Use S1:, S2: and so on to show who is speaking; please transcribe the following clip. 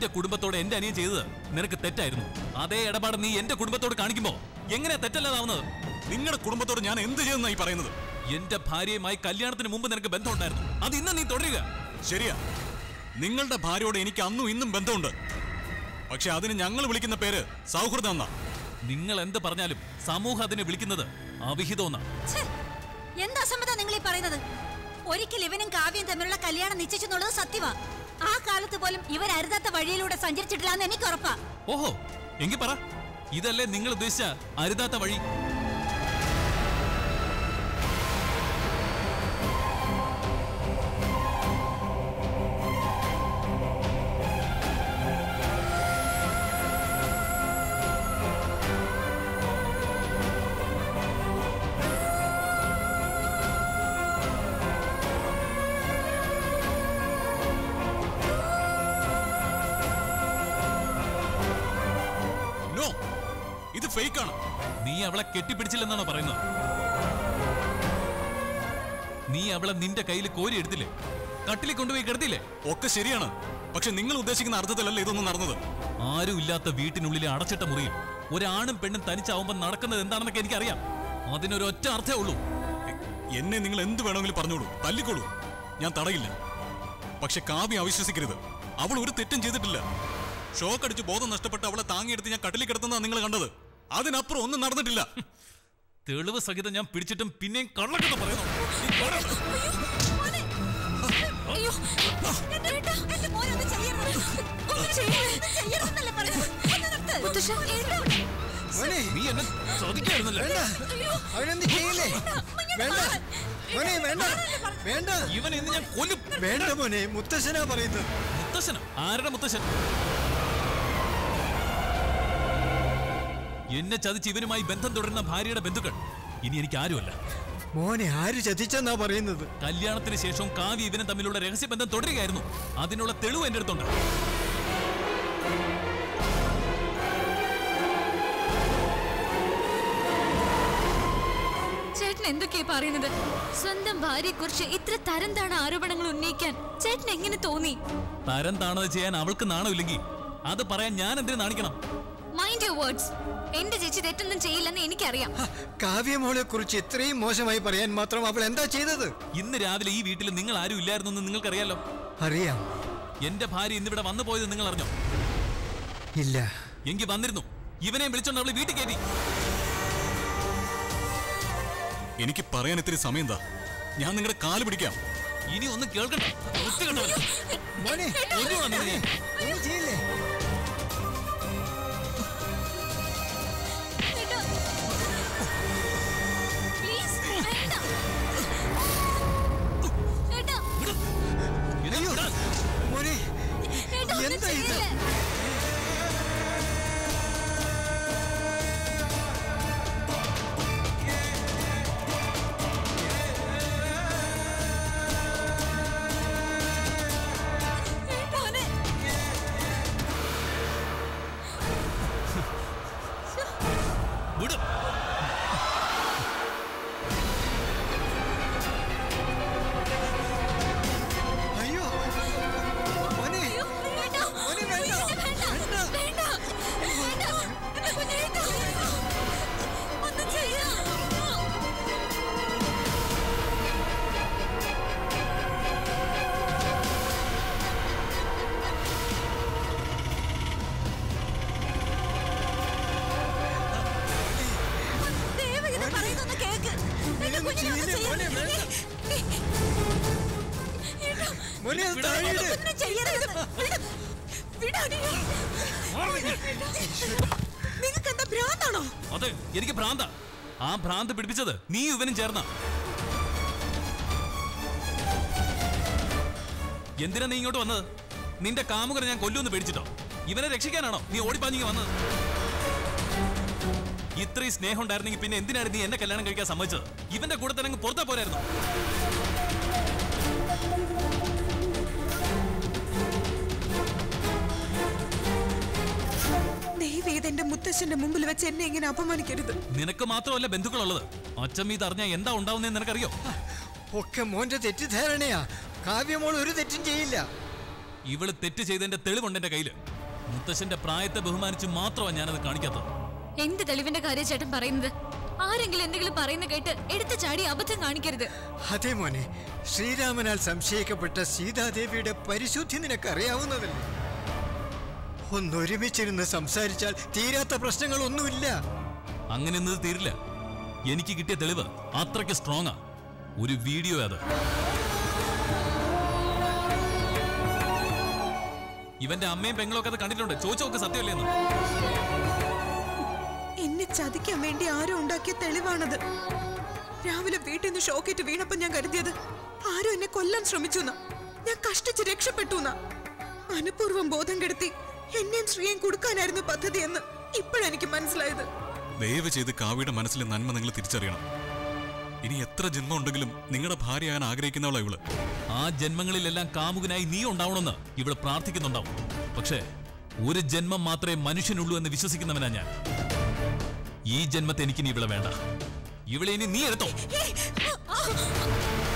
S1: നിന്റെ കുടുംബത്തോട് എന്റെ അനിയൻ ചെയ്തത് നിനക്ക് തെറ്റായിരുന്നു അതേ ഇടപാട് നീ എന്റെ കുടുംബത്തോട് കാണിക്കുമ്പോ എങ്ങനെയാ തെറ്റല്ലാതാവുന്നത്
S2: നിങ്ങളുടെ കുടുംബത്തോട് ഞാൻ എന്ത് ചെയ്യുമെന്നായി പറയുന്നത്
S1: എന്റെ ഭാര്യയുമായി കല്യാണത്തിന് മുമ്പ് നിനക്ക് ബന്ധമുണ്ടായിരുന്നു അത് ഇന്ന് നീ തുടരുക
S2: ശരിയാ നിങ്ങളുടെ ഭാര്യയോട് എനിക്ക് അന്നും ഇന്നും ബന്ധമുണ്ട് പക്ഷെ അതിന് ഞങ്ങൾ വിളിക്കുന്ന പേര് സൗഹൃദം എന്നാ
S1: നിങ്ങൾ എന്ത് പറഞ്ഞാലും സമൂഹം അതിനെ വിളിക്കുന്നത് അവിഹിതമെന്നാ
S3: ഛെ, എന്താ അസംബന്ധം നിങ്ങൾ ഈ പറയുന്നത് ഒരിക്കൽ ഇവനും കാവ്യം തമ്മിലുള്ള കല്യാണം നിശ്ചയിച്ചെന്നുള്ളത് സത്യമാ ആ കാലത്ത് പോലും ഇവർ അരുതാത്ത വഴിയിലൂടെ സഞ്ചരിച്ചിട്ടില്ല എന്ന് എനിക്ക് ഉറപ്പാ
S1: ഓഹോ എങ്കി പറ ഇതല്ലേ നിങ്ങൾ ഉദ്ദേശിച്ച അരുതാത്ത വഴി
S2: നോ ഇത് ഫേക്കാണ്
S1: നീ അവളെ കെട്ടിപ്പിടിച്ചില്ലെന്നാണോ പറയുന്നത് നീ അവളെ നിന്റെ കയ്യിൽ കോരി എടുത്തില്ലേ കട്ടിലിൽ കൊണ്ടുപോയി കിടത്തില്ലേ
S2: ഒക്കെ ശരിയാണ് പക്ഷെ നിങ്ങൾ ഉദ്ദേശിക്കുന്ന അർത്ഥത്തിലല്ല ഇതൊന്നും നടന്നത്
S1: ആരും ഇല്ലാത്ത വീട്ടിനുള്ളിലെ അടച്ചിട്ട മുറിയിൽ ഒരാണും പെണ്ണും തനിച്ചാവുമ്പോൾ നടക്കുന്നത് എന്താണെന്നൊക്കെ എനിക്കറിയാം അതിനൊരു ഒറ്റ അർത്ഥമേ ഉള്ളൂ
S2: എന്നെ നിങ്ങൾ എന്ത് വേണമെങ്കിലും പറഞ്ഞോളൂ തല്ലിക്കോളൂ ഞാൻ തടയില്ല പക്ഷെ കാവ്യ അവിശ്വസിക്കരുത് അവൾ ഒരു തെറ്റും ചെയ്തിട്ടില്ല ഷോക്ക് അടിച്ച് ബോധം നഷ്ടപ്പെട്ട് അവളെ താങ്ങിയെടുത്ത് ഞാൻ കട്ടിലിൽ കിടത്തുന്നതാ നിങ്ങൾ കണ്ടത് അതിനപ്പുറം ഒന്നും നടന്നിട്ടില്ല
S1: തെളിവ് സഹിതം ഞാൻ പിടിച്ചിട്ടും പിന്നെയും കള്ളക്കെന്ന് പറയുന്നു നീ പോടാ.
S3: അയ്യോ എന്റെ ഏട്ടാ, എന്റെ മോനെ ഒന്നും ചെയ്യരുത്. ഒന്നും ചെയ്യരുത്. ചെയ്യരുതെന്നല്ലേ പറഞ്ഞത്. ഒന്ന് നിർത്ത്. ഏട്ടാ,
S4: മോനെ
S1: നീ എന്നെ ചതിക്കായിരുന്നല്ലേ
S4: വേണ്ട
S3: അയ്യോ.
S4: അവനെന്ത് ചെയ്യില്ലേ
S3: ഇങ്ങനെ
S4: വേണ്ട
S3: മാറ്.
S4: മോനെ വേണ്ട വേണ്ട
S1: ഇവൻ ഇന്ന് ഞാൻ കൊല്ലും
S4: വേണ്ട മോനെ മുത്തശ്ശനാ പറയുന്നത്
S1: മുത്തശ്ശൻ ആരുടെ മുത്തശ്ശൻ എന്നെ ചതിച്ച് ഇവനുമായി ബന്ധം തുടരുന്ന ഭാര്യയുടെ ബന്ധുക്കൾ ഇനി എനിക്ക് ആരുമല്ല
S4: മോനെ ആര് ചതിച്ചെന്നാ പറയുന്നത്
S1: കല്യാണത്തിന് ശേഷം കാവ്യ ഇവനും തമ്മിലുള്ള രഹസ്യബന്ധം തുടരുകയായിരുന്നു അതിനുള്ള തെളിവ് എന്റെ അടുത്തുണ്ട്
S5: ചേട്ടൻ എന്തൊക്കെയാ പറയുന്നത് സ്വന്തം ഭാര്യയെ കുറിച്ച് ഇത്ര തരം താണ ആരോപണങ്ങൾ ഉന്നയിക്കാൻ ചേട്ടൻ എങ്ങനെ തോന്നി
S1: തരം താണത് ചെയ്യാൻ അവൾക്ക് നാണമില്ലെങ്കിൽ അത് പറയാൻ ഞാൻ എന്തിനു നാണിക്കണം
S5: മൈൻഡ് യുവർ വേർഡ്സ് എന്റെ ചേച്ചി തെറ്റൊന്നും ചെയ്യില്ലെന്ന് എനിക്കറിയാം
S4: ഹ, കാവ്യമോളെ കുറിച്ച് ഇത്രയും മോശമായി പറയാൻ മാത്രം അവൾ എന്താ ചെയ്തത്
S1: ഇന്ന് രാവിലെ ഈ വീട്ടിൽ നിങ്ങൾ ആരും ഇല്ലായിരുന്നു എന്ന് നിങ്ങൾക്കറിയാലോ
S4: അറിയാം
S1: എന്റെ ഭാര്യ ഇന്നിവിടെ വന്നു പോയത് നിങ്ങൾ അറിഞ്ഞോ
S4: ഇല്ല
S1: എങ്കിൽ വന്നിരുന്നു ഇവനെ വിളിച്ചോണ്ട് അവള് വീട്ടിൽ കയറ്റി
S2: എനിക്ക് പറയാൻ ഇത്തിരി സമയം എന്താ ഞാൻ നിങ്ങളുടെ കാല് പിടിക്കാം
S1: ഇനി ഒന്നും കേൾക്കണ്ട വൃത്തി കണ്ടവനെ.
S4: മോനെ
S1: കൊല്ലുവാ നിന്നെ.
S4: ഒന്നും ചെയ്യില്ലേ
S3: ഏട്ടാ. പ്ലീസ്, വേണ്ട. ഏട്ടാ,
S1: എന്നെ
S4: അയ്യോ
S1: വിടാൻ.
S4: മോനെ
S3: ഏട്ടാ, ഒന്നും
S4: എന്താ ഇത്
S3: ചെയ്യില്ലേ? മോനെ,
S1: വിട്.
S4: അയ്യോ മോനെ
S3: അയ്യോ, ഏട്ടാ.
S4: മോനെ വേണ്ട
S3: വേണ്ട, വേണ്ട, വേണ്ട. എന്റെ കുഞ്ഞേട്ടാ. ഒന്നും ചെയ്യരുത്. ദയവ് ഇത് പറയുന്നൊന്ന് കേക്ക്. എന്റെ
S4: ഇതൊന്നും
S3: കുഞ്ഞിനെ ഒന്നും
S4: ചെയ്യില്ലേ, മോനെ,
S3: ചെയ്യരുത്. ഏട്ടാ,
S4: മോനെ അത്
S1: വിടാൻ
S4: താഴെ ഇട്.
S3: ഒന്നും ചെയ്യരുത്. വിട്. വിടാടി. നിങ്ങൾക്ക് എന്താ ഭ്രാന്താണോ
S1: അതെ എനിക്ക് ഭ്രാന്ത ആ ഭ്രാന്ത് പിടിപ്പിച്ചത് നീ ഇവനും ചേർന്ന എന്തിനാ നീ ഇങ്ങോട്ട് വന്നത് നിന്റെ കാമുകനെ ഞാൻ കൊല്ലുമെന്ന് പേടിച്ചിട്ടോ ഇവനെ രക്ഷിക്കാനാണോ നീ ഓടിപ്പാഞ്ഞിങ്ങി വന്നത് ഇത്രയും സ്നേഹം ഉണ്ടായിരുന്നെങ്കിൽ പിന്നെ എന്തിനാണ് നീ എന്നെ കല്യാണം കഴിക്കാൻ സമ്മതിച്ചത് ഇവന്റെ കൂടെ തന്നെ അങ്ങ് പുറത്താ പോരായിരുന്നു
S6: ദൈവം എന്റെ മുത്തശ്ശന്റെ മുമ്പിൽ വെച്ച് എന്നെ ഇങ്ങനെ അപമാനിക്കരുത്
S1: നിനക്ക് മാത്രമല്ല ബന്ധുക്കളുള്ളത് അച്ഛമ്മ ഇത് അറിഞ്ഞാൽ എന്താ ഉണ്ടാവുന്നതെന്ന് നിനക്കറിയോ
S4: ഒക്കെ മോന്റെ തെറ്റിദ്ധാരണയാ കാവ്യമോൾ ഒരു തെറ്റും ചെയ്യില്ല
S1: ഇവള് തെറ്റ് ചെയ്തതിന്റെ തെളിവുണ്ട് എന്റെ കയ്യില് മുത്തശ്ശന്റെ പ്രായത്തെ ബഹുമാനിച്ച് മാത്രമാണ് ഞാനത് കാണിക്കാത്തത്
S5: എന്ത് തെളിവിന്റെ കാര്യം ചേട്ടൻ പറയുന്നത് ആരെങ്കിലും എന്തെങ്കിലും പറയുന്ന കേട്ട് എടുത്തു ചാടി അബദ്ധം കാണിക്കരുത്
S4: അതെ മോനെ ശ്രീരാമനാൽ സംശയിക്കപ്പെട്ട സീതാദേവിയുടെ പരിശുദ്ധി നിനക്ക് അറിയാവുന്നതല്ലേ ഒന്നൊരുമിച്ചിരുന്ന് സംസാരിച്ചാൽ തീരാത്ത പ്രശ്നങ്ങളൊന്നുമില്ല
S1: അങ്ങനെ എന്നത് തീരില്ല എനിക്ക് കിട്ടിയ തെളിവ് അത്രയ്ക്ക് സ്ട്രോങ്ങാ ഒരു വീഡിയോ അത് ഇവന്റെ അമ്മയും പെങ്ങളും ഒക്കെ അത് കണ്ടിട്ടുണ്ട് ചോദിച്ചു നോക്ക് സത്യമല്ലേ എന്ന്
S6: എന്നെ ചതിക്കാൻ വേണ്ടി ആരോ ഉണ്ടാക്കിയ തെളിവാണത് രാവിലെ വീട്ടിൽ നിന്ന് ഷോക്കേറ്റ് വീണപ്പോ ഞാൻ കരുതിയത് ആരോ എന്നെ കൊല്ലാൻ ശ്രമിച്ചു എന്നാ. ഞാൻ കഷ്ടിച്ച് രക്ഷപ്പെട്ടു എന്നാ. മനഃപൂർവ്വം ബോധം കെടുത്തി എന്നെയും ശ്രീയും കൊടുക്കാനായിരുന്നു പദ്ധതി എന്ന് ഇപ്പോഴെനിക്ക് മനസ്സിലായത്
S2: ദയവ് ചെയ്ത് കാവ്യയുടെ മനസ്സിലെ നന്മ നിങ്ങൾ തിരിച്ചറിയണം ഇനി എത്ര ജന്മം ഉണ്ടെങ്കിലും നിങ്ങളുടെ ഭാര്യയാകാൻ ആഗ്രഹിക്കുന്നവളാ ഇവള്
S1: ആ ജന്മങ്ങളിലെല്ലാം കാമുകനായി നീ ഉണ്ടാവണമെന്ന് ഇവിടെ പ്രാർത്ഥിക്കുന്നുണ്ടാവും പക്ഷേ ഒരു ജന്മം മാത്രമേ മനുഷ്യനുള്ളൂ എന്ന് വിശ്വസിക്കുന്നവനാ ഞാൻ ഈ ജന്മത്തെ എനിക്ക് നീ ഇവിടെ വേണ്ട ഇവിടെ ഇനി നീ എടുത്തോ
S3: ഏയ്! ആ!